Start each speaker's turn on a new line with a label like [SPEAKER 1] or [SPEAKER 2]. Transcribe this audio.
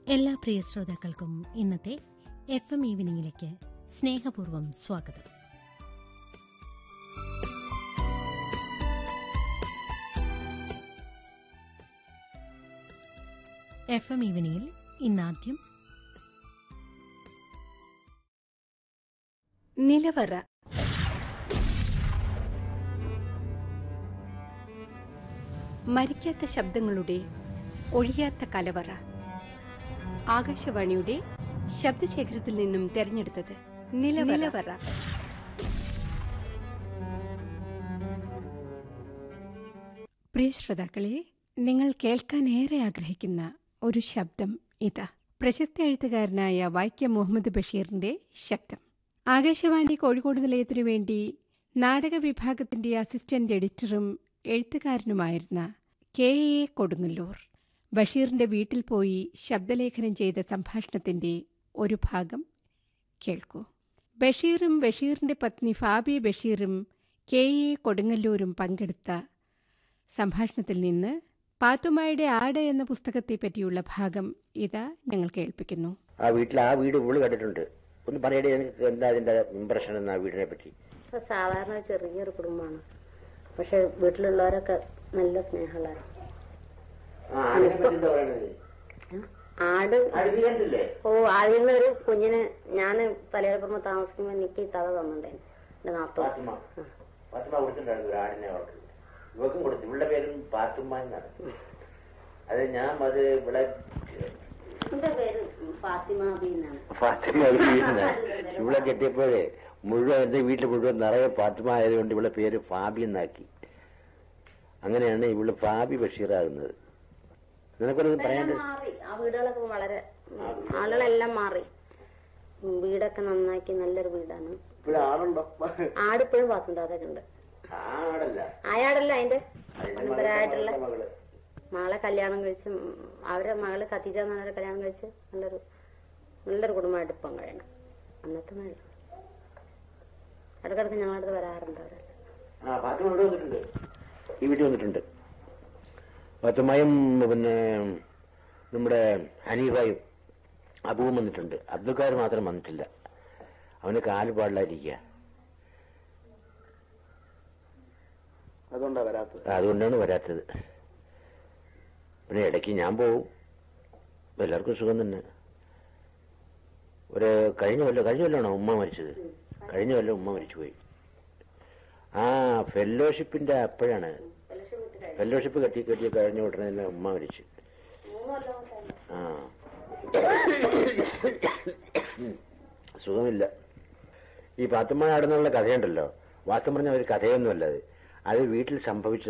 [SPEAKER 1] എല്ലാ പ്രിയ ശ്രോതാക്കൾക്കും ഇന്നത്തെ എഫ് എം ഈവനിങ്ങിലേക്ക് സ്നേഹപൂർവ്വം സ്വാഗതം എഫ് എം ഈവനിങ്ങിൽ ഇന്നാദ്യം
[SPEAKER 2] നിലവറ മരിക്കാത്ത ശബ്ദങ്ങളുടെ ഒഴിയാത്ത കലവറ ആകാശവാണിയുടെ ശബ്ദശേഖരത്തിൽ നിന്നും തെരഞ്ഞെടുത്തത് നിലവറ പ്രിയ ശ്രോതാക്കളെ നിങ്ങൾ കേൾക്കാൻ ഏറെ ആഗ്രഹിക്കുന്ന ഒരു ശബ്ദം ഇതാ പ്രശസ്ത എഴുത്തുകാരനായ വൈക്കം മുഹമ്മദ് ബഷീറിന്റെ ശബ്ദം ആകാശവാണി കോഴിക്കോട് നിലയത്തിനു വേണ്ടി നാടക വിഭാഗത്തിന്റെ അസിസ്റ്റന്റ് എഡിറ്ററും എഴുത്തുകാരനുമായിരുന്ന കെ എ കൊടുങ്ങല്ലൂർ ബഷീറിന്റെ വീട്ടിൽ പോയി ശബ്ദലേഖനം ചെയ്ത സംഭാഷണത്തിന്റെ ഒരു ഭാഗം കേൾക്കൂ ബഷീറും ബഷീറിന്റെ പത്നി ഫാബി ബഷീറും കെ എ കൊടുങ്ങല്ലൂരും പങ്കെടുത്ത സംഭാഷണത്തിൽ നിന്ന് പാത്തുമ്മയുടെ ആട് എന്ന പുസ്തകത്തെ പറ്റിയുള്ള ഭാഗം ഇതാ ഞങ്ങൾ കേൾപ്പിക്കുന്നു
[SPEAKER 3] ആ വീട്ടിൽ ആ വീട് ഇവള് കണ്ടിട്ടുണ്ട് ഒന്ന് പറയടേ എനിക്ക് എന്താ അതിന്റെ ഇമ്പ്രഷൻ എന്ന് ആ വീടിനെ പറ്റി
[SPEAKER 4] ഇപ്പൊ സാധാരണ ചെറിയൊരു കുടുംബമാണ് പക്ഷെ വീട്ടിലുള്ളവരൊക്കെ നല്ല സ്നേഹമുള്ളവരാണ് ആട് ഓ ആദ്യം ഒരു കുഞ്ഞിന് ഞാൻ തലയിലപ്പുറം താമസിക്കുമ്പോ എനിക്ക് ഈ തവ തന്നിട്ടുണ്ടായിരുന്നു എന്റെ നാത്തോ
[SPEAKER 3] പാത്തുമ്മ പാത്തുമ്മ കൊടുത്തിട്ടുണ്ടായിരുന്നു ഒരു ആടിനെ അവൾക്ക് ഇവക്കും കൊടുത്തു ഇവളുടെ പേരും പാത്തുമ്മ എന്നാണ് അത് ഞാൻ അത് ഇവിടെ
[SPEAKER 4] എന്റെ പേര് ഫാത്തിമ ബി എന്നാണ്
[SPEAKER 3] ഫാത്തിമ വീഴുന്ന ഇവിടെ കെട്ടിയപ്പോഴേ മുഴുവൻ എന്റെ വീട്ടിൽ മുഴുവൻ നിറയെ ഫാത്തിമ ആയതുകൊണ്ട് ഇവിടെ പേര് ഫാബി എന്നാക്കി അങ്ങനെയാണ് ഇവള് ഫാബി ബഷീറാകുന്നത് നിനക്കൊരു
[SPEAKER 4] എല്ലാം
[SPEAKER 3] പറയാണ്ട്
[SPEAKER 4] മാറി ആ വീടുകളൊക്കെ വളരെ ഉം, ആളുകളെല്ലാം മാറി ഉം, വീടൊക്കെ നന്നാക്കി നല്ലൊരു വീടാണ്
[SPEAKER 3] ഇവിടെ ആളുണ്ടോ
[SPEAKER 4] ആടിപ്പോഴും പാത്തുണ്ട് അതൊക്കെ ഉണ്ട്
[SPEAKER 3] ആടല്ല
[SPEAKER 4] അയാടല്ല അതിന്റെ
[SPEAKER 3] അതിന്റെ
[SPEAKER 4] പരമ്പരായിട്ടുള്ള
[SPEAKER 3] മകള്
[SPEAKER 4] മകളെ കല്യാണം കഴിച്ച് ഉം, അവരെ മകള് ഖത്തീജ എന്നവരെ കല്യാണം കഴിച്ച് നല്ലൊരു നല്ലൊരു കുടുംബമായിട്ട് ഇപ്പം കഴിയണം അന്നത്തെ മഴ ഇടക്കിടക്ക് ഞങ്ങളുടെ അടുത്ത് വരാറുണ്ട് അവരെ
[SPEAKER 3] ആ ഫാത്തിമ ഇവിടെ വന്നിട്ടുണ്ട് ഈ വീട്ടിൽ വന്നിട്ടുണ്ട് ഫാത്തിമയും പിന്നെ നമ്മുടെ ഹനീഫായും അബുവും വന്നിട്ടുണ്ട് അബ്ദുക്കാർ മാത്രം വന്നിട്ടില്ല അവന് കാല് പാടില്ലാതിരിക്കുക
[SPEAKER 5] അതുകൊണ്ടാ വരാത്തത്
[SPEAKER 3] അതുകൊണ്ടാണ് വരാത്തത് പിന്നെ ഇടയ്ക്ക് ഞാൻ പോവും എല്ലാവർക്കും സുഖം തന്നെ ഒരു കഴിഞ്ഞ കൊല്ലം കഴിഞ്ഞ കൊല്ലമാണോ ഉമ്മ മരിച്ചത് കഴിഞ്ഞ കൊല്ലം ഉമ്മ മരിച്ചുപോയി ആ ഫെല്ലോഷിപ്പിന്റെ അപ്പോഴാണ് ഫെല്ലോഷിപ്പ് കെട്ടി കെട്ടി കഴിഞ്ഞ ഉടനെ തന്നെ ഉമ്മ മരിച്ചു ആ സുഖമില്ല ഈ പാത്തുമ്മ ആടുന്നുള്ള കഥയുണ്ടല്ലോ വാസ്തവം പറഞ്ഞ ഒരു കഥയൊന്നുമല്ല അത് അത് വീട്ടിൽ സംഭവിച്ച